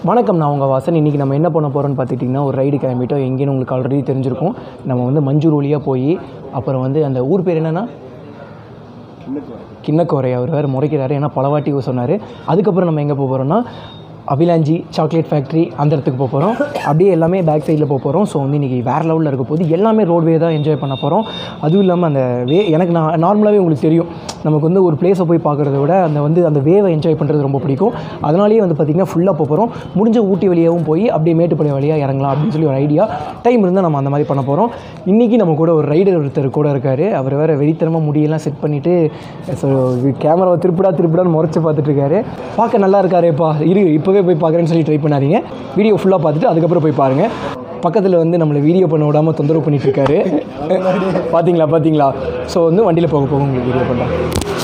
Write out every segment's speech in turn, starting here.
வணக்கம் நான் உங்கள் வாசன் இன்றைக்கி நம்ம என்ன பண்ண போகிறோம்னு பார்த்துட்டிங்கன்னா ஒரு ரைடு கிளம்பிட்டோம் எங்கேன்னு உங்களுக்கு ஆல்ரெடி தெரிஞ்சிருக்கும் நம்ம வந்து மஞ்சூர் வழியாக போய் அப்புறம் வந்து அந்த ஊர் பேர் என்னென்னா கிண்ணக்கோரை அவர் வேறு முறைக்கிறாரு ஏன்னா பல வாட்டி சொன்னார் அதுக்கப்புறம் நம்ம எங்கே போக போகிறோம்னா அபிலாஞ்சி சாக்லேட் ஃபேக்ட்ரி அந்த இடத்துக்கு போக போகிறோம் அப்படியே எல்லாமே பேக் சைடில் போக போகிறோம் ஸோ வந்து இன்றைக்கி வேறு லெவலில் இருக்க போது எல்லாமே ரோட்வே தான் என்ஜாய் பண்ண போகிறோம் அதுவும் இல்லாமல் அந்த வே எனக்கு நான் நார்மலாகவே உங்களுக்கு தெரியும் நமக்கு வந்து ஒரு பிளேஸை போய் பார்க்குறத விட அந்த வந்து அந்த வேவை என்ஜாய் பண்ணுறது ரொம்ப பிடிக்கும் அதனாலேயே வந்து பார்த்திங்கன்னா ஃபுல்லாக போக போகிறோம் முடிஞ்ச ஊட்டி வழியாகவும் போய் அப்படியே மேட்டுப்பாளையம் வழியாக இறங்கலாம் அப்படின்னு சொல்லி ஒரு ஐடியா டைம் இருந்தால் நம்ம அந்த மாதிரி பண்ண போகிறோம் இன்றைக்கி நம்ம கூட ஒரு ரைடர் ஒருத்தர் கூட இருக்கார் அவர் வேறு வெறித்தனமாக முடியெல்லாம் செட் பண்ணிவிட்டு ஸோ கேமராவை திருப்பிடா திருப்பிடான்னு முறைச்சி பார்த்துட்டு இருக்காரு பார்க்க நல்லா இருக்காரேப்பா இரு இப்போவே போய் பார்க்குறேன்னு சொல்லி ட்ரை பண்ணாதீங்க வீடியோ ஃபுல்லாக பார்த்துட்டு அதுக்கப்புறம் போய் பாருங்கள் பக்கத்தில் வந்து நம்மளை வீடியோ பண்ண விடாமல் தொந்தரவு பண்ணிட்டு இருக்காரு பார்த்தீங்களா பார்த்தீங்களா ஸோ வந்து வண்டியில் போக போக உங்களுக்கு வீடியோ பண்ணுறேன்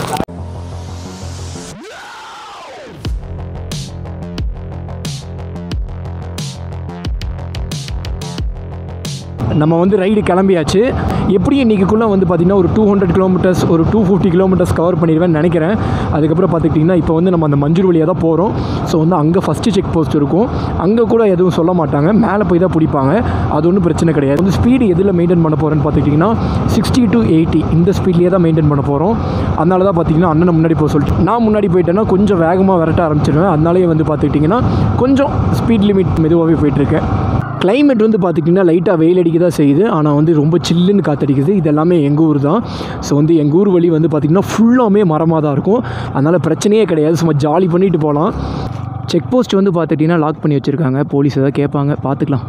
நம்ம வந்து ரைடு கிளம்பியாச்சு எப்படியும் இன்றைக்கிக்குள்ளே வந்து பார்த்திங்கன்னா ஒரு டூ ஹண்ட்ரட் கிலோமீட்டர்ஸ் ஒரு டூ ஃபிஃப்டி கிலோமீட்டர்ஸ் கவர் பண்ணிடுவேன்னு நினைக்கிறேன் அதுக்கப்புறம் பார்த்துக்கிட்டிங்கன்னா இப்போ வந்து நம்ம அந்த மஞ்சூர் வழியாக தான் போகிறோம் ஸோ வந்து அங்கே ஃபஸ்ட்டு செக் போஸ்ட் இருக்கும் அங்கே கூட எதுவும் சொல்ல மாட்டாங்க மேலே போய் தான் பிடிப்பாங்க அது ஒன்றும் பிரச்சனை கிடையாது வந்து ஸ்பீடு எதில் மெயின்டைன் பண்ண போகிறேன்னு பார்த்துக்கிட்டிங்கன்னா சிக்ஸ்டி டு எயிட்டி இந்த ஸ்பீட்லேயே தான் மெயின்டைன் பண்ண போகிறோம் அதனால தான் பார்த்திங்கன்னா அண்ணனை முன்னாடி போக சொல்லிட்டு நான் முன்னாடி போயிட்டேன்னா கொஞ்சம் வேகமாக விரட்ட ஆரம்பிச்சிடுவேன் அதனாலேயே வந்து பார்த்துக்கிட்டிங்கன்னா கொஞ்சம் ஸ்பீட் லிமிட் மெதுவாகவே போயிட்டுருக்கேன் கிளைமேட் வந்து பார்த்திங்கன்னா லைட்டாக வெயில் அடிக்க தான் செய்யுது ஆனால் வந்து ரொம்ப சில்லுன்னு காத்தடிக்குது இது எல்லாமே எங்கள் ஊர் தான் ஸோ வந்து எங்கள் ஊர் வழி வந்து பார்த்திங்கன்னா ஃபுல்லாமே மரமாக தான் இருக்கும் அதனால் பிரச்சனையே கிடையாது சும்மா ஜாலி பண்ணிட்டு போகலாம் செக் போஸ்ட் வந்து பார்த்துட்டிங்கன்னா லாக் பண்ணி வச்சுருக்காங்க போலீஸ் ஏதாவது கேட்பாங்க பார்த்துக்கலாம்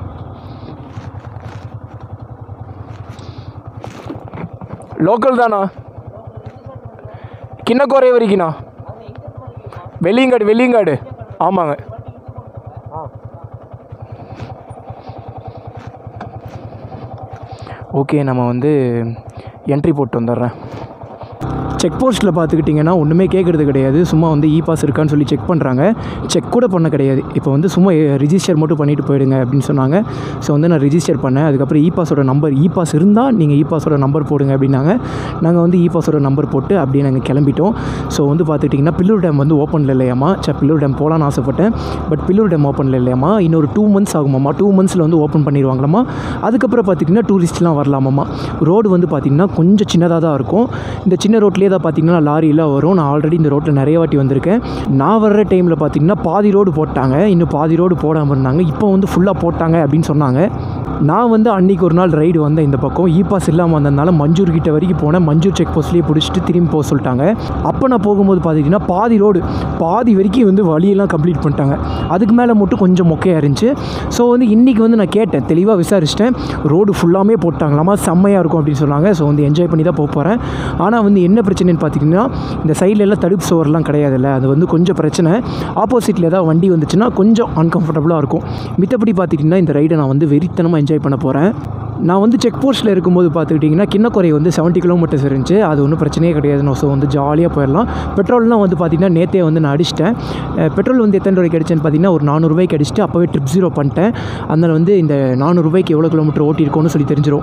லோக்கல் தானா கிண்ணக்கோரை வரைக்குண்ணா வெள்ளியங்காடு வெள்ளியங்காடு ஆமாங்க ஓகே நம்ம வந்து என்ட்ரி போட்டு வந்துடுறேன் செக் போஸ்ட்டில் பார்த்துக்கிட்டிங்கன்னா ஒன்றுமே கேட்குறது கிடையாது சும்மா வந்து இ பாஸ் இருக்கான்னு சொல்லி செக் பண்ணுறாங்க செக் கூட பண்ண கிடையாது இப்போ வந்து சும்மா ரிஜிஸ்டர் மட்டும் பண்ணிவிட்டு போயிடுங்க அப்படின்னு சொன்னாங்க ஸோ வந்து நான் ரிஜிஸ்டர் பண்ணேன் அதுக்கப்புறம் இ பாஸோட நம்பர் இ பாஸ் இருந்தால் நீங்கள் இ பாஸோட நம்பர் போடுங்க அப்படின்னாங்க நாங்கள் வந்து இ பாஸோட நம்பர் போட்டு அப்படியே நாங்கள் கிளம்பிட்டோம் ஸோ வந்து பார்த்துக்கிட்டிங்கன்னா பில்லூர் டேம் வந்து ஓப்பனில் இல்லையாமா சே பில்லூர் டேம் போகலான்னு ஆசைப்பட்டேன் பட் பில்லூர் டேம் ஓப்பனில் இல்லையாமா இன்னொரு டூ மந்த்ஸ் ஆகுமாம்மா டூ மந்த்ஸில் வந்து ஓப்பன் பண்ணிடுவாங்களாம்மா அதுக்கப்புறம் பார்த்திங்கன்னா டூரிஸ்ட்லாம் வரலாமாம்மா ரோடு வந்து பார்த்திங்கன்னா கொஞ்சம் சின்னதாக தான் இருக்கும் இந்த சின்ன ரோட்லேயே தான் பார்த்திங்கன்னா லாரிலாம் வரும் நான் ஆல்ரெடி இந்த ரோட்டில் நிறைய வாட்டி வந்திருக்கேன் நான் வர்ற டைமில் பார்த்திங்கன்னா பாதி ரோடு போட்டாங்க இன்னும் பாதி ரோடு போடாமல் இருந்தாங்க இப்போ வந்து ஃபுல்லாக போட்டாங்க அப்படின்னு சொன்னாங்க நான் வந்து அன்றைக்கி ஒரு நாள் ரைடு வந்தேன் இந்த பக்கம் இ பாஸ் இல்லாமல் வந்ததுனால மஞ்சூர் கிட்ட வரைக்கும் போனேன் மஞ்சூர் செக் போஸ்ட்லேயே பிடிச்சிட்டு திரும்பி போக சொல்லிட்டாங்க அப்போ நான் போகும்போது பார்த்திங்கன்னா பாதி ரோடு பாதி வரைக்கும் வந்து வழியெல்லாம் கம்ப்ளீட் பண்ணிட்டாங்க அதுக்கு மேலே மட்டும் கொஞ்சம் மொக்கையாக இருந்துச்சு ஸோ வந்து இன்றைக்கி வந்து நான் கேட்டேன் தெளிவாக விசாரிச்சிட்டேன் ரோடு ஃபுல்லாமே போட்டாங்களாமா செம்மையாக இருக்கும் அப்படின்னு சொன்னாங்க ஸோ வந்து என்ஜாய் பண்ணி தான் போக போகிறேன் ஆனால் வந்து என்ன பிரச்சனைன்னு பார்த்தீங்கன்னா இந்த சைடில் எல்லாம் தடுப்பு சுவர்லாம் கிடையாதுல்ல அது வந்து கொஞ்சம் பிரச்சனை ஆப்போசிட்டில் ஏதாவது வண்டி வந்துச்சுன்னா கொஞ்சம் அன்கம்ஃபர்டபுளாக இருக்கும் மித்தபடி பார்த்திங்கன்னா இந்த ரைடை நான் வந்து வெறித்தனமாக என்ஜாய் பண்ண போகிறேன் நான் வந்து செக் போஸ்ட்டில் இருக்கும்போது பார்த்துக்கிட்டிங்கன்னா கிண்ணக்குறை வந்து செவன்ட்டி கிலோமீட்டர்ஸ் இருந்துச்சு அது ஒன்றும் பிரச்சனையே கிடையாது ஸோ வந்து ஜாலியாக போயிடலாம் பெட்ரோல்லாம் வந்து பார்த்திங்கன்னா நேற்றே வந்து நான் அடிச்சிட்டேன் அஹ் பெட்ரோல் வந்து எத்தனை ரூபாய்க்கு அடிச்சேன்னு பார்த்தீங்கன்னா ஒரு நானூறுரூவாய்க்கு அடிச்சுட்டு அப்போவே ட்ரிப் ஜீரோ பண்ணிட்டேன் அதனால் வந்து இந்த நானூறுரூவாய்க்கு எவ்வளோ கிலோமீட்டர் ஓட்டியிருக்கோன்னு சொல்லி தெரிஞ்சிடும்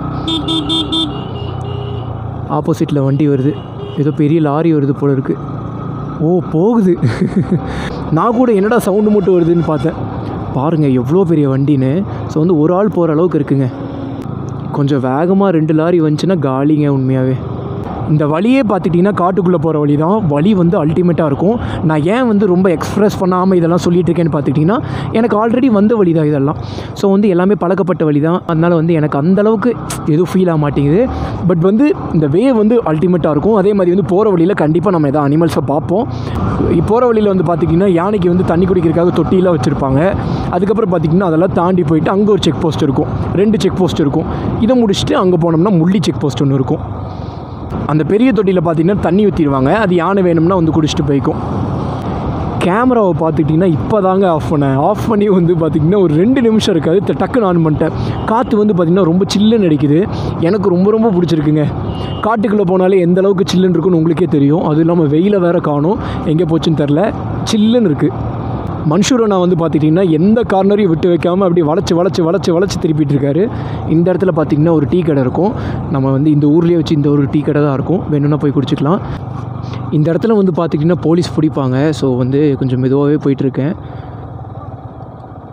ஆப்போசிட்டில் வண்டி வருது ஏதோ பெரிய லாரி வருது போல இருக்குது ஓ போகுது நான் கூட என்னடா சவுண்டு மட்டும் வருதுன்னு பார்த்தேன் பாருங்கள் எவ்வளோ பெரிய வண்டின்னு ஸோ வந்து ஒரு ஆள் போகிற அளவுக்கு இருக்குங்க கொஞ்சம் வேகமாக ரெண்டு லாரி வந்துச்சுன்னா காலிங்க உண்மையாகவே இந்த வழியே பார்த்துட்டிங்கன்னா காட்டுக்குள்ளே போகிற வழி தான் வழி வந்து அல்டிமேட்டாக இருக்கும் நான் ஏன் வந்து ரொம்ப எக்ஸ்ப்ரெஸ் பண்ணாமல் இதெல்லாம் சொல்லிட்டு இருக்கேன்னு பார்த்துக்கிட்டிங்கன்னா எனக்கு ஆல்ரெடி வந்த வழி தான் இதெல்லாம் ஸோ வந்து எல்லாமே பழக்கப்பட்ட வழி தான் அதனால் வந்து எனக்கு அந்த அளவுக்கு எதுவும் ஃபீல் ஆக மாட்டேங்குது பட் வந்து இந்த வே வந்து அல்டிமேட்டாக இருக்கும் அதே மாதிரி வந்து போகிற வழியில் கண்டிப்பாக நம்ம எதாவது அனிமல்ஸை பார்ப்போம் போகிற வழியில் வந்து பார்த்திங்கன்னா யானைக்கு வந்து தண்ணி குடிக்கிறதுக்காக தொட்டியெல்லாம் வச்சுருப்பாங்க அதுக்கப்புறம் பார்த்திங்கன்னா அதெல்லாம் தாண்டி போயிட்டு அங்கே ஒரு செக் போஸ்ட் இருக்கும் ரெண்டு செக் போஸ்ட் இருக்கும் இதை முடிச்சுட்டு அங்கே போனோம்னா முள்ளி செக் போஸ்ட் ஒன்று இருக்கும் அந்த பெரிய தொட்டியில் பார்த்தீங்கன்னா தண்ணி ஊற்றிடுவாங்க அது யானை வேணும்னா வந்து குடிச்சிட்டு போய்க்கும் கேமராவை பார்த்துக்கிட்டிங்கன்னா இப்போ தாங்க ஆஃப் பண்ணேன் ஆஃப் பண்ணி வந்து பார்த்திங்கன்னா ஒரு ரெண்டு நிமிஷம் இருக்காது ட- டக்குன்னு ஆன் பண்ணிட்டேன் காற்று வந்து பார்த்திங்கன்னா ரொம்ப சில்லுன்னு அடிக்குது எனக்கு ரொம்ப ரொம்ப பிடிச்சிருக்குங்க காட்டுக்குள்ளே போனாலே எந்த அளவுக்கு சில்லுன்னு இருக்குன்னு உங்களுக்கே தெரியும் அதுவும் இல்லாமல் வெயில வேற காணும் எங்கே போச்சுன்னு தெரில சில்லுன்னு இருக்குது மன்சூரை நான் வந்து பார்த்துட்டிங்கன்னா எந்த கார்னரையும் விட்டு வைக்காமல் அப்படி வளைச்சு வளைச்சு வளைச்சு வளைச்சு திருப்பிட்டு இருக்காரு இந்த இடத்துல பார்த்திங்கன்னா ஒரு டீ கடை இருக்கும் நம்ம வந்து இந்த ஊர்லேயே வச்சு இந்த ஒரு டீ கடை தான் இருக்கும் வேணும்னா போய் குடிச்சிக்கலாம் இந்த இடத்துல வந்து பார்த்திங்கன்னா போலீஸ் பிடிப்பாங்க ஸோ வந்து கொஞ்சம் மெதுவாகவே போயிட்டுருக்கேன்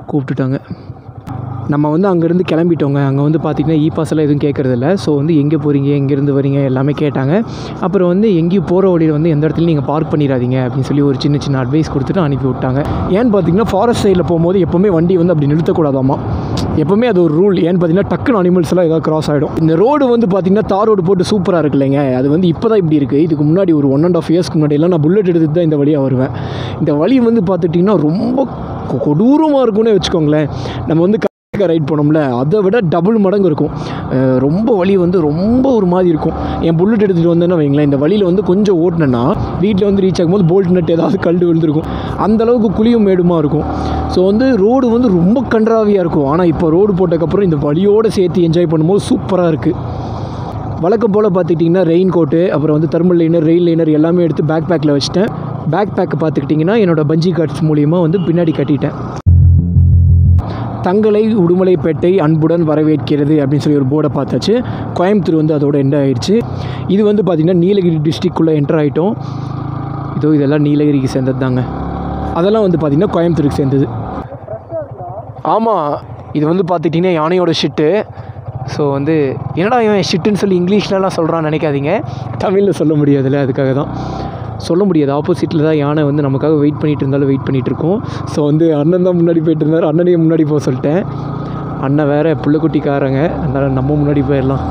கூப்பிட்டுட்டாங்க நம்ம வந்து அங்கேருந்து கிளம்பிட்டோங்க அங்கே வந்து பார்த்திங்கன்னா இ பாஸ் எல்லாம் எதுவும் கேட்குறதில்ல ஸோ வந்து எங்கே போகிறீங்க எங்கேருந்து வரீங்க எல்லாமே கேட்டாங்க அப்புறம் வந்து எங்கேயும் போகிற வழியில் வந்து எந்த இடத்துலையும் நீங்கள் பார்க் பண்ணிடாதீங்க அப்படின்னு சொல்லி ஒரு சின்ன சின்ன அட்வைஸ் கொடுத்துட்டு அனுப்பி விட்டாங்க ஏன்னு பார்த்தீங்கன்னா ஃபாரஸ்ட் சைடில் போகும்போது எப்போவுமே வண்டி வந்து அப்படி நிறுத்தக்கூடாதாமா எப்போவுமே அது ஒரு ரூல் ஏன்னு பார்த்தீங்கன்னா டக்குன்னு அனிமல்ஸ் எல்லாம் ஏதாவது கிராஸ் ஆகிடும் இந்த ரோடு வந்து பார்த்தீங்கன்னா தார் ரோடு போட்டு சூப்பராக இருக்கு இல்லைங்க அது வந்து இப்போ தான் இப்படி இருக்குது இதுக்கு முன்னாடி ஒரு ஒன் அண்ட் ஆஃப் இயர்ஸ்க்கு முன்னாடி எல்லாம் நான் புல்லட் எடுத்துட்டு தான் இந்த வழியாக வருவேன் இந்த வழி வந்து பார்த்துட்டிங்கன்னா ரொம்ப கொ- கொடூரமாக இருக்கும்னே வச்சுக்கோங்களேன் நம்ம வந்து ரைட் போனோம்ல அதை விட டபுள் மடங்கு இருக்கும் அஹ் ரொம்ப வலி வந்து ரொம்ப ஒரு மாதிரி இருக்கும் என் புல்லட் எடுத்துகிட்டு வந்தேன்னா வைங்களேன் இந்த வழியில் வந்து கொஞ்சம் ஓட்டினேன்னா வீட்டில் வந்து ரீச் ஆகும்போது போல்ட் நட் ஏதாவது கல் விழுந்திருக்கும் அந்த அளவுக்கு குழியும் மேடுமா இருக்கும் ஸோ வந்து ரோடு வந்து ரொம்ப கன்றாவியாக இருக்கும் ஆனால் இப்போ ரோடு போட்டதுக்கப்புறம் இந்த வழியோடு சேர்த்து என்ஜாய் பண்ணும்போது சூப்பராக இருக்குது வழக்கம் போல் பார்த்துக்கிட்டிங்கன்னா ரெயின் கோட்டு அப்புறம் வந்து தெர்மல் லைனர் ரெயின் லைனர் எல்லாமே எடுத்து பேக் பேக்கில் வச்சுட்டேன் பேக் பேக்கை பார்த்துக்கிட்டிங்கன்னா என்னோடய பஞ்சி கார்ட்ஸ் மூலியமாக வந்து பின்னாடி கட்டிட்டேன் தங்களை உடுமலைப்பேட்டை அன்புடன் வரவேற்கிறது அப்படின்னு சொல்லி ஒரு போர்டை பார்த்தாச்சு கோயம்புத்தூர் வந்து அதோட எண்ட் ஆயிடுச்சு இது வந்து பார்த்திங்கன்னா நீலகிரி டிஸ்ட்ரிக்குள்ளே என்டர் ஆகிட்டோம் இதோ இதெல்லாம் நீலகிரிக்கு சேர்ந்தது தாங்க அதெல்லாம் வந்து பார்த்திங்கன்னா கோயம்புத்தூருக்கு சேர்ந்தது ஆமாம் இது வந்து பார்த்துட்டிங்கன்னா யானையோட ஷிட்டு ஸோ வந்து என்னடா இவன் ஷிட்டுன்னு சொல்லி இங்கிலீஷ்லலாம் சொல்கிறான்னு நினைக்காதீங்க தமிழில் சொல்ல முடியாதுல்ல அதுக்காக தான் சொல்ல முடியாது ஆப்போசிட்டில் தான் யானை வந்து நமக்காக வெயிட் பண்ணிட்டு இருந்தாலும் வெயிட் பண்ணிட்டு இருக்கோம் ஸோ வந்து அண்ணன் தான் முன்னாடி போயிட்டு இருந்தார் அண்ணனையும் முன்னாடி போக சொல்லிட்டேன் அண்ணன் வேற புள்ளக்குட்டிக்காரங்க அதனால் நம்ம முன்னாடி போயிடலாம்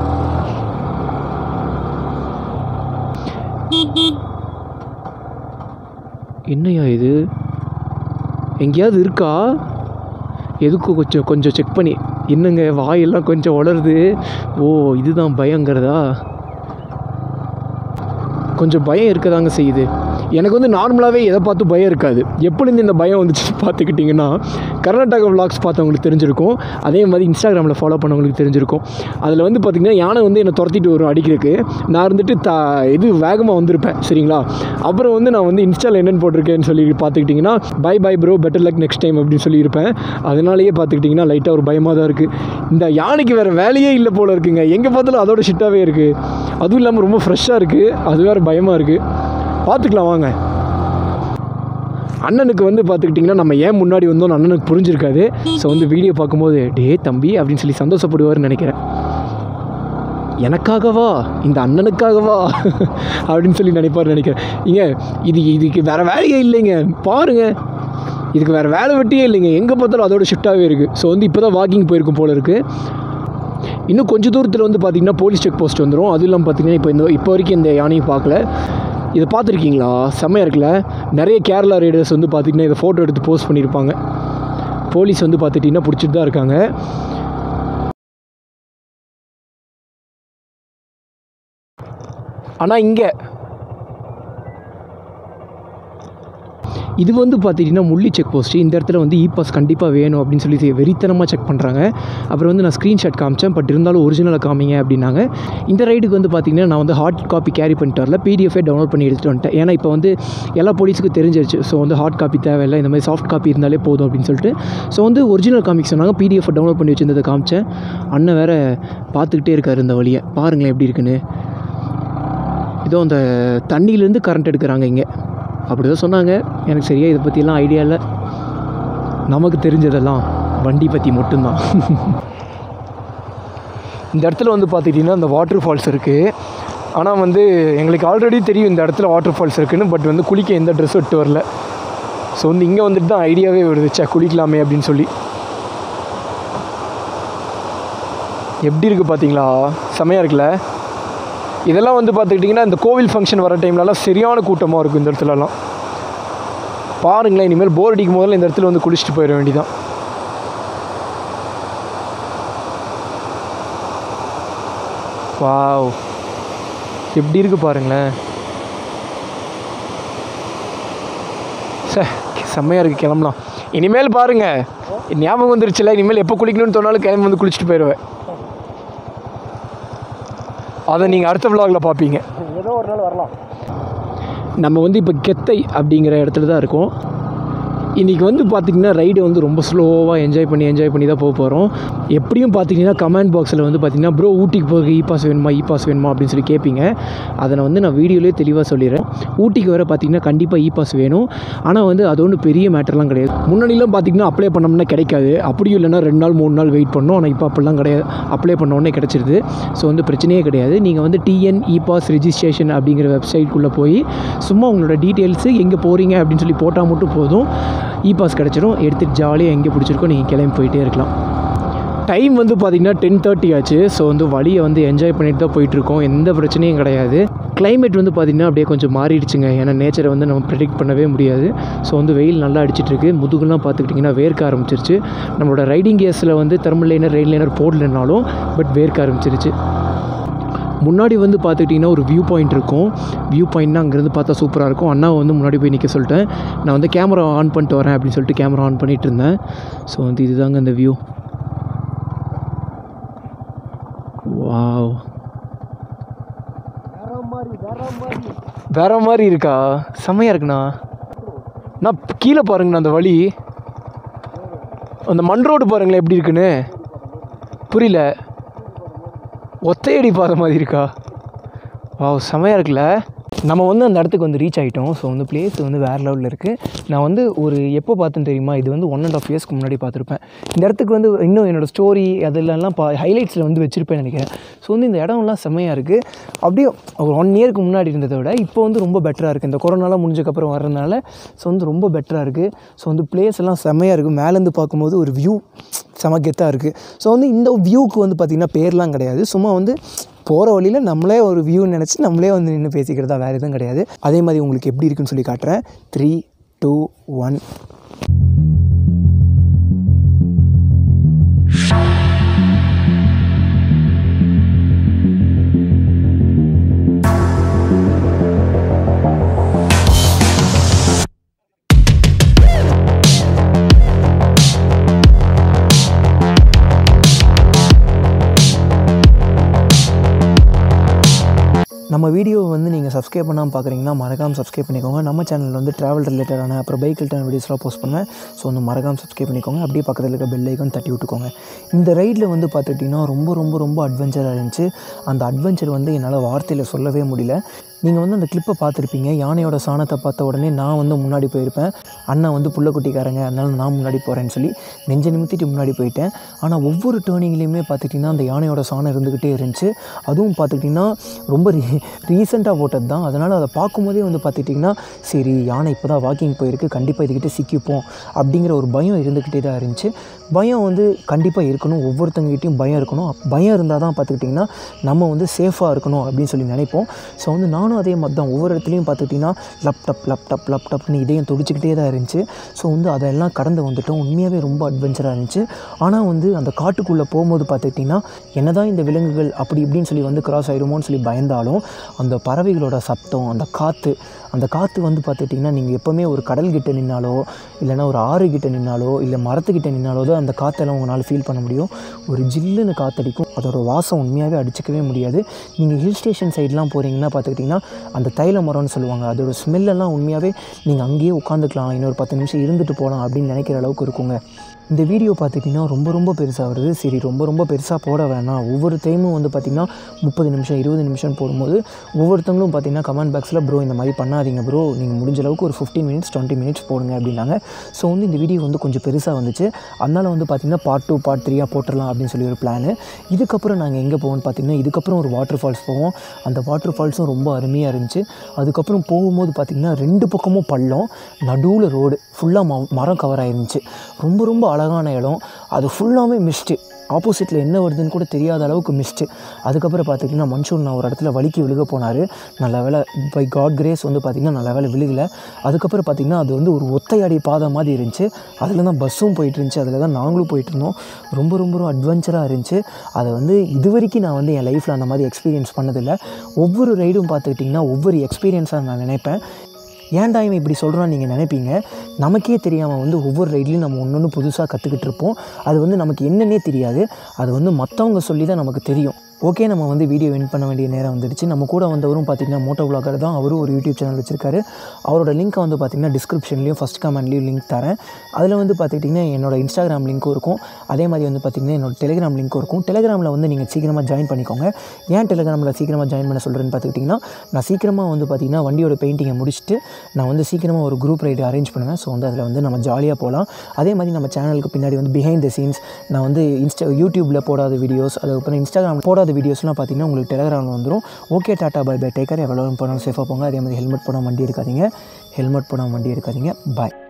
என்னையா இது எங்கேயாவது இருக்கா எதுக்கும் கொஞ்சம் கொஞ்சம் செக் பண்ணி என்னங்க வாயெல்லாம் கொஞ்சம் உளருது ஓ இதுதான் பயங்கிறதா கொஞ்சம் பயம் இருக்கதாங்க செய்யுது எனக்கு வந்து நார்மலாகவே எதை பார்த்து பயம் இருக்காது எப்பொழுது இந்த பயம் வந்துச்சு பார்த்துக்கிட்டிங்கன்னா கர்நாடகா vlogs பார்த்தவங்களுக்கு தெரிஞ்சிருக்கும் அதே மாதிரி இன்ஸ்டாகிராமில் ஃபாலோ பண்ணவங்களுக்கு தெரிஞ்சிருக்கும் அதில் வந்து பார்த்திங்கன்னா யானை வந்து என்னை துரத்திட்டு வரும் அடிக்கிறதுக்கு நான் இருந்துட்டு த இது வேகமாக வந்திருப்பேன் சரிங்களா அப்புறம் வந்து நான் வந்து இன்ஸ்டாவில் என்னென்னு போட்டிருக்கேன்னு சொல்லி பார்த்துக்கிட்டிங்கன்னா bye bye bro better luck next time அப்படின்னு சொல்லியிருப்பேன் அதனாலேயே பார்த்துக்கிட்டிங்கன்னா லைட்டாக ஒரு பயமாக தான் இருக்குது இந்த யானைக்கு வேறு வேலையே இல்லை போல இருக்குங்க எங்கே பார்த்தாலும் அதோட ஷிட்டாகவே இருக்குது அதுவும் இல்லாமல் ரொம்ப ஃப்ரெஷ்ஷாக இருக்குது அது வேறு பயமாக இருக்குது பார்த்துக்கலாம் வாங்க அண்ணனுக்கு வந்து பார்த்துக்கிட்டிங்கன்னா நம்ம ஏன் முன்னாடி வந்தோம்னு அண்ணனுக்கு புரிஞ்சிருக்காது ஸோ வந்து வீடியோ பார்க்கும்போது டே தம்பி அப்படின்னு சொல்லி சந்தோஷப்படுவார்னு நினைக்கிறேன் எனக்காகவா இந்த அண்ணனுக்காகவா அப்படின்னு சொல்லி நினைப்பார் நினைக்கிறேன் இங்க இது இதுக்கு வேறு வேலையே இல்லைங்க பாருங்க இதுக்கு வேறு வேலை வெட்டியே இல்லைங்க எங்கே பார்த்தாலும் அதோட ஷிஃப்டாகவே இருக்குது ஸோ வந்து இப்போ தான் வாக்கிங் போயிருக்கும் போல இருக்குது இன்னும் கொஞ்சம் தூரத்தில் வந்து பார்த்திங்கன்னா போலீஸ் செக் போஸ்ட் வந்துடும் அதுவும் இல்லாமல் பார்த்திங்கன்னா இப்போ இந்த இப்போ வரைக்கும் இந்த யானையை பார்க்கல இதை பார்த்துருக்கீங்களா செம்மையாக இருக்குல்ல நிறைய கேரளா ரைடர்ஸ் வந்து பார்த்திங்கன்னா இதை ஃபோட்டோ எடுத்து போஸ்ட் பண்ணியிருப்பாங்க போலீஸ் வந்து பார்த்துட்டிங்கன்னா பிடிச்சிட்டு தான் இருக்காங்க ஆனால் இங்கே இது வந்து பார்த்திங்கன்னா முள்ளி செக் போஸ்ட் இந்த இடத்துல வந்து இ பாஸ் கண்டிப்பாக வேணும் அப்படின்னு சொல்லி வெறித்தனமாக செக் பண்ணுறாங்க அப்புறம் வந்து நான் ஸ்க்ரீன்ஷாட் காமிச்சேன் பட் இருந்தாலும் ஒரிஜினலை காமிங்க அப்படின்னாங்க இந்த ரைடுக்கு வந்து பார்த்திங்கன்னா நான் வந்து ஹார்ட் காப்பி கேரி பண்ணிட்டு வரல பிடிஎஃபே டவுன்லோட் பண்ணி எடுத்துகிட்டு வந்துட்டேன் ஏன்னா இப்போ வந்து எல்லா போலீஸுக்கும் தெரிஞ்சிருச்சு ஸோ வந்து ஹார்ட் காப்பி தேவையில்லை இந்த மாதிரி சாஃப்ட் காப்பி இருந்தாலே போதும் அப்படின்னு சொல்லிட்டு ஸோ வந்து ஒரிஜினல் காமிக் சொன்னாங்க பிடிஎஃப் டவுன்லோட் பண்ணி வச்சிருந்ததை காமிச்சேன் அண்ணன் வேற பார்த்துக்கிட்டே இருக்காரு இந்த வழியை பாருங்களேன் எப்படி இருக்குன்னு இதோ அந்த தண்ணியிலேருந்து கரண்ட் எடுக்கிறாங்க இங்கே அப்படி தான் சொன்னாங்க எனக்கு சரியாக இதை பற்றிலாம் ஐடியா இல்லை நமக்கு தெரிஞ்சதெல்லாம் வண்டி பற்றி மட்டும்தான் இந்த இடத்துல வந்து பார்த்துக்கிட்டிங்கன்னா இந்த வாட்டர் ஃபால்ஸ் இருக்குது ஆனால் வந்து எங்களுக்கு ஆல்ரெடி தெரியும் இந்த இடத்துல வாட்டர் ஃபால்ஸ் இருக்குன்னு பட் வந்து குளிக்க எந்த ட்ரெஸ் விட்டு வரல ஸோ வந்து இங்கே வந்துட்டு தான் ஐடியாவே வருது சே குளிக்கலாமே அப்படின்னு சொல்லி எப்படி இருக்குது பார்த்தீங்களா செமையாக இருக்குல்ல இதெல்லாம் வந்து பார்த்துக்கிட்டிங்கன்னா இந்த கோவில் ஃபங்க்ஷன் வர டைம்லலாம் சரியான கூட்டமாக இருக்கும் இந்த இடத்துலலாம் பாருங்களேன் இனிமேல் போர் அடிக்கும் போதில் இந்த இடத்துல வந்து குளிச்சுட்டு போயிட வேண்டியதான் வாவ் எப்படி இருக்கு பாருங்களேன் சே செம்மையாக இருக்குது கிளம்பலாம் இனிமேல் பாருங்க ஞாபகம் வந்துருச்சுல இனிமேல் எப்போ குளிக்கணும்னு தோணாலும் கிளம்பி வந்து குளிச்சுட்டு போயிடுவேன் அதை நீங்கள் அடுத்த விலாகில் பார்ப்பீங்க ஏதோ ஒரு நாள் வரலாம் நம்ம வந்து இப்போ கெத்தை அப்படிங்கிற இடத்துல தான் இருக்கோம் இன்றைக்கி வந்து பார்த்திங்கன்னா ரைடு வந்து ரொம்ப ஸ்லோவாக என்ஜாய் பண்ணி என்ஜாய் பண்ணி தான் போக போகிறோம் எப்படியும் பார்த்தீங்கன்னா கமெண்ட் பாக்ஸில் வந்து பார்த்தீங்கன்னா ப்ரோ ஊட்டிக்கு போக இ பாஸ் வேணுமா இ பாஸ் வேணுமா அப்படின்னு சொல்லி கேட்பீங்க அதை நான் வந்து நான் வீடியோலேயே தெளிவாக சொல்லிடுறேன் ஊட்டிக்கு வர பார்த்தீங்கன்னா கண்டிப்பாக இ பாஸ் வேணும் ஆனால் வந்து அது ஒன்றும் பெரிய மேட்டர்லாம் கிடையாது முன்னாடிலாம் பார்த்தீங்கன்னா அப்ளை பண்ணோம்னா கிடைக்காது அப்படியும் இல்லைன்னா ரெண்டு நாள் மூணு நாள் வெயிட் பண்ணோம் ஆனால் இப்போ அப்படிலாம் கிடையாது அப்ளை பண்ண உடனே கிடச்சிருது ஸோ வந்து பிரச்சனையே கிடையாது நீங்கள் வந்து டிஎன் இ பாஸ் ரிஜிஸ்ட்ரேஷன் அப்படிங்கிற வெப்சைட்குள்ளே போய் சும்மா உங்களோட டீட்டெயில்ஸு எங்கே போகிறீங்க அப்படின்னு சொல்லி போட்டால் மட்டும் போதும் இ பாஸ் கிடச்சிரும் எடுத்துகிட்டு ஜாலியாக எங்கே பிடிச்சிருக்கோ நீங்கள் கிளம்பி போயிட்டே இருக்கலாம் டைம் வந்து பார்த்திங்கன்னா டென் தேர்ட்டி ஆச்சு ஸோ வந்து வழியை வந்து என்ஜாய் பண்ணிட்டு தான் போயிட்டுருக்கோம் எந்த பிரச்சனையும் கிடையாது climate வந்து பார்த்திங்கன்னா அப்படியே கொஞ்சம் மாறிடுச்சுங்க ஏன்னா நேச்சரை வந்து நம்ம ப்ரெடிக்ட் பண்ணவே முடியாது ஸோ வந்து வெயில் நல்லா அடிச்சிட்டு இருக்கு முதுகுலாம் பார்த்துக்கிட்டிங்கன்னா வேர்க்க ஆரம்பிச்சிருச்சு நம்மளோட ரைடிங் கேஸில் வந்து தெர்மல் லைனர் ரெயின் லைனர் போடலைனாலும் பட் வேர்க்க ஆரம்பிச்சிருச்சு முன்னாடி வந்து பார்த்துக்கிட்டிங்கன்னா ஒரு வியூ பாயிண்ட் இருக்கும் வியூ பாயிண்ட்னா அங்கேருந்து பார்த்தா சூப்பராக இருக்கும் அண்ணாவை வந்து முன்னாடி போய் நிற்க சொல்லிட்டேன் நான் வந்து கேமரா ஆன் பண்ணிட்டு வரேன் அப்படின்னு சொல்லிட்டு கேமரா ஆன் பண்ணிட்டு இருந்தேன் ஸோ வந்து இதுதாங்க அந்த வியூ வாவ் வேற மாதிரி இருக்கா செம்மையாக இருக்குண்ணா நான் கீழே பாருங்கண்ணா அந்த வழி அந்த மண் ரோடு பாருங்களேன் எப்படி இருக்குன்னு புரியல ஒத்தையடி பாதை மாதிரி இருக்கா வாவ் செமையாக இருக்குல்ல நம்ம வந்து அந்த இடத்துக்கு வந்து ரீச் ஆகிட்டோம் ஸோ வந்து பிளேஸ் வந்து வேறு லெவலில் இருக்குது நான் வந்து ஒரு எப்போ பார்த்தேன்னு தெரியுமா இது வந்து ஒன் அண்ட் ஆஃப் இயர்ஸ்க்கு முன்னாடி பார்த்துருப்பேன் இந்த இடத்துக்கு வந்து இன்னும் என்னோடய ஸ்டோரி அதெல்லாம் பா ஹைலைட்ஸில் வந்து வச்சுருப்பேன் நினைக்கிறேன் ஸோ வந்து இந்த இடம்லாம் செம்மையாக இருக்குது அப்படியே ஒரு ஒன் இயருக்கு முன்னாடி இருந்ததை விட இப்போ வந்து ரொம்ப பெட்டராக இருக்குது இந்த கொரோனாலாம் முடிஞ்சக்கப்புறம் வர்றதுனால ஸோ வந்து ரொம்ப பெட்டராக இருக்குது ஸோ வந்து பிளேஸ் எல்லாம் செம்மையாக இருக்குது மேலேருந்து பார்க்கும்போது ஒரு வியூ செம கெத்தாக இருக்குது ஸோ வந்து இந்த வியூக்கு வந்து பார்த்திங்கன்னா பேர்லாம் கிடையாது சும்மா வந்து போகிற வழியில் நம்மளே ஒரு வியூ நினச்சி நம்மளே வந்து நின்று பேசிக்கிறதா வேறு எதுவும் கிடையாது அதே மாதிரி உங்களுக்கு எப்படி இருக்குன்னு சொல்லி காட்டுறேன் த்ரீ டூ ஒன் நம்ம வீடியோ வந்து நீங்கள் சப்ஸ்கிரைப் பண்ணாமல் பார்க்குறீங்கன்னா மறக்காமல் சப்ஸ்கிரைப் பண்ணிக்கோங்க நம்ம சேனலில் வந்து ட்ராவல் ரிலேட்டடான அப்புறம் பைக் ரிலேட்டட் வீடியோஸ்லாம் போஸ்ட் பண்ணுவேன் ஸோ வந்து மறக்காமல் சப்ஸ்கிரைப் பண்ணிக்கோங்க அப்படியே பக்கத்தில் இருக்க பெல் ஐக்கான் தட்டி விட்டுக்கோங்க இந்த ரைடில் வந்து பார்த்துக்கிட்டிங்கன்னா ரொம்ப ரொம்ப ரொம்ப அட்வென்ச்சராக இருந்துச்சு அந்த அட்வென்ச்சர் வந்து என்னால் வார்த்தையில் சொல்லவே முடியல நீங்கள் வந்து அந்த கிளிப்பை பார்த்துருப்பீங்க யானையோட சாணத்தை பார்த்த உடனே நான் வந்து முன்னாடி போயிருப்பேன் அண்ணா வந்து புள்ளக்குட்டிக்காரங்க அதனால நான் முன்னாடி போகிறேன்னு சொல்லி நெஞ்ச நிமித்திட்டு முன்னாடி போயிட்டேன் ஆனால் ஒவ்வொரு டேர்னிங்லேயுமே பார்த்துக்கிட்டிங்கன்னா அந்த யானையோட சாணம் இருந்துக்கிட்டே இருந்துச்சு அதுவும் பார்த்துக்கிட்டிங்கன்னா ரொம்ப ரீ ரீசெண்டாக போட்டது தான் அதனால் அதை பார்க்கும்போதே வந்து பார்த்துக்கிட்டிங்கன்னா சரி யானை இப்போ தான் வாக்கிங் போயிருக்கு கண்டிப்பாக இதுக்கிட்ட சிக்கிப்போம் அப்படிங்கிற ஒரு பயம் இருந்துக்கிட்டே தான் இருந்துச்சு பயம் வந்து கண்டிப்பாக இருக்கணும் ஒவ்வொருத்தங்ககிட்டையும் பயம் இருக்கணும் பயம் இருந்தால் தான் பார்த்துக்கிட்டிங்கன்னா நம்ம வந்து சேஃபாக இருக்கணும் அப்படின்னு சொல்லி நினைப்போம் ஸோ வந்து நானும் அதே மாதிரி தான் ஒவ்வொரு இடத்துலையும் பார்த்துக்கிட்டிங்கன்னா லேப்டாப் லேப்டாப் லேப்டாப்னு இதயம் துடிச்சிக்கிட்டே தான் இருந்துச்சு ஸோ வந்து அதெல்லாம் கடந்து வந்துட்டோம் உண்மையாகவே ரொம்ப அட்வென்ச்சராக இருந்துச்சு ஆனால் வந்து அந்த காட்டுக்குள்ளே போகும்போது பார்த்துக்கிட்டிங்கன்னா என்னதான் இந்த விலங்குகள் அப்படி இப்படின்னு சொல்லி வந்து கிராஸ் ஆயிருமோன்னு சொல்லி பயந்தாலும் அந்த பறவைகளோட சத்தம் அந்த காற்று அந்த காற்று வந்து பார்த்துட்டிங்கன்னா நீங்கள் எப்போவுமே ஒரு கடல் கிட்ட நின்னாலோ இல்லைன்னா ஒரு ஆறு கிட்ட நின்னாலோ இல்லை மரத்துக்கிட்ட நின்னாலோ தான் அந்த காற்றெல்லாம் உங்களால் ஃபீல் பண்ண முடியும் ஒரு ஜில்லுன்னு காற்றடிக்கும் அதோட வாசம் உண்மையாகவே அடிச்சிக்கவே முடியாது நீங்கள் ஹில் ஸ்டேஷன் சைட்லாம் போகிறீங்கன்னா பார்த்துக்கிட்டிங்கன்னா அந்த தைல மரம்னு சொல்லுவாங்க அதோட ஸ்மெல்லெல்லாம் உண்மையாகவே நீங்கள் அங்கேயே உட்காந்துக்கலாம் இன்னொரு பத்து நிமிஷம் இருந்துட்டு போகலாம் அப்படின்னு நினைக்கிற அளவுக்கு இருக்குங்க இந்த வீடியோ பார்த்துக்கிட்டிங்கன்னா ரொம்ப ரொம்ப பெருசாக வருது சரி ரொம்ப ரொம்ப பெருசாக போட வேணாம் ஒவ்வொரு டைமும் வந்து பார்த்திங்கன்னா முப்பது நிமிஷம் இருபது நிமிஷம் போடும்போது ஒவ்வொருத்தவங்களும் பார்த்திங்கன்னா கமெண்ட் பாக்ஸில் ப்ரோ இந்த மாதிரி பண்ணாதீங்க ப்ரோ நீங்கள் முடிஞ்ச அளவுக்கு ஒரு ஃபிஃப்டீன் மினிட்ஸ் டுவெண்ட்டி மினிட்ஸ் போடுங்க அப்படின்னாங்க ஸோ வந்து இந்த வீடியோ வந்து கொஞ்சம் பெருசாக வந்துச்சு அதனால் வந்து பார்த்திங்கன்னா பார்ட் டூ பார்ட் த்ரீயாக போட்டுடலாம் அப்படின்னு சொல்லி ஒரு பிளான் இதுக்கப்புறம் நாங்கள் எங்கே போவோம்னு பார்த்திங்கன்னா இதுக்கப்புறம் ஒரு வாட்டர் ஃபால்ஸ் போவோம் அந்த வாட்டர் ஃபால்ஸும் ரொம்ப அருமையாக இருந்துச்சு அதுக்கப்புறம் போகும்போது பார்த்திங்கன்னா ரெண்டு பக்கமும் பள்ளம் நடுவில் ரோடு ஃபுல்லாக ம மரம் கவர் ஆயிருந்துச்சு ரொம்ப ரொம்ப அழகான இடம் அது ஃபுல்லாகவே மிஸ்ட்டு ஆப்போசிட்டில் என்ன வருதுன்னு கூட தெரியாத அளவுக்கு மிஸ்ட்டு அதுக்கப்புறம் பார்த்திங்கன்னா மன்சூர் நான் ஒரு இடத்துல வலிக்கு விழுக போனார் நல்ல வேலை பை காட் கிரேஸ் வந்து பார்த்திங்கன்னா நல்ல வேலை விழுகலை அதுக்கப்புறம் பார்த்திங்கன்னா அது வந்து ஒரு ஒத்தையடி பாதை மாதிரி இருந்துச்சு அதில் தான் பஸ்ஸும் போயிட்டு இருந்துச்சு அதில் தான் நாங்களும் போயிட்டு இருந்தோம் ரொம்ப ரொம்ப ரொம்ப அட்வென்ச்சராக இருந்துச்சு அதை வந்து இது வரைக்கும் நான் வந்து என் லைஃப்பில் அந்த மாதிரி எக்ஸ்பீரியன்ஸ் பண்ணதில்லை ஒவ்வொரு ரைடும் பார்த்துக்கிட்டிங்கன்னா ஒவ்வொரு எக்ஸ்பீரியன்ஸாக நான் நினைப்பேன் ஏன்டா இவன் இப்படி சொல்கிறான்னு நீங்கள் நினைப்பீங்க நமக்கே தெரியாமல் வந்து ஒவ்வொரு ரைட்லையும் நம்ம ஒன்று ஒன்று புதுசாக கற்றுக்கிட்டு இருப்போம் அது வந்து நமக்கு என்னன்னே தெரியாது அது வந்து மற்றவங்க சொல்லி தான் நமக்கு தெரியும் ஓகே நம்ம வந்து வீடியோ வின் பண்ண வேண்டிய நேரம் வந்துடுச்சு நம்ம கூட வந்தவரும் பார்த்திங்கன்னா மோட்டோ vlogger தான் அவரும் ஒரு யூடியூப் சேனல் வச்சிருக்காரு அவரோட லிங்க்கை வந்து பார்த்திங்கன்னா டிஸ்கிரிப்ஷன்லேயும் ஃபஸ்ட் கமெண்ட்லேயும் லிங்க் தரேன் அதில் வந்து பார்த்துக்கிட்டிங்கன்னா என்னோட இன்ஸ்டாகிராம் லிங்க்கும் இருக்கும் அதே மாதிரி வந்து பார்த்திங்கன்னா என்னோட டெலிகிராம் லிங்க்கும் இருக்கும் டெலிகிராமில் வந்து நீங்கள் சீக்கிரமாக ஜாயின் பண்ணிக்கோங்க ஏன் டெலிகிராமில் சீக்கிரமாக ஜாயின் பண்ண சொல்கிறேன்னு பார்த்துக்கிட்டிங்கன்னா நான் சீக்கிரமாக வந்து பார்த்திங்கன்னா வண்டியோட பெயிண்டிங்கை முடிச்சுட்டு நான் வந்து சீக்கிரமாக ஒரு குரூப் ரைடு அரேஞ்ச் பண்ணுவேன் ஸோ வந்து அதில் வந்து நம்ம ஜாலியாக போகலாம் அதே மாதிரி நம்ம சேனலுக்கு பின்னாடி வந்து பிஹைண்ட் த சீன்ஸ் நான் வந்து இன்ஸ்டா யூடியூப்பில் போடாத வீடியோஸ் அதுக்கப்புறம் இன்ஸ்டாகிராமில் போடாத வீடியோஸ்லாம் பார்த்தீங்கன்னா உங்களுக்கு டெலிகிராமில் வந்துடும் okay tata bye bye take care எவ்வளோ போனாலும் சேஃபாக போங்க அதே மாதிரி ஹெல்மெட் போடாமல் வண்டி எடுக்காதீங்க ஹெல்மெட் போடாமல் வண்டி எடுக்காதீங்க பாய்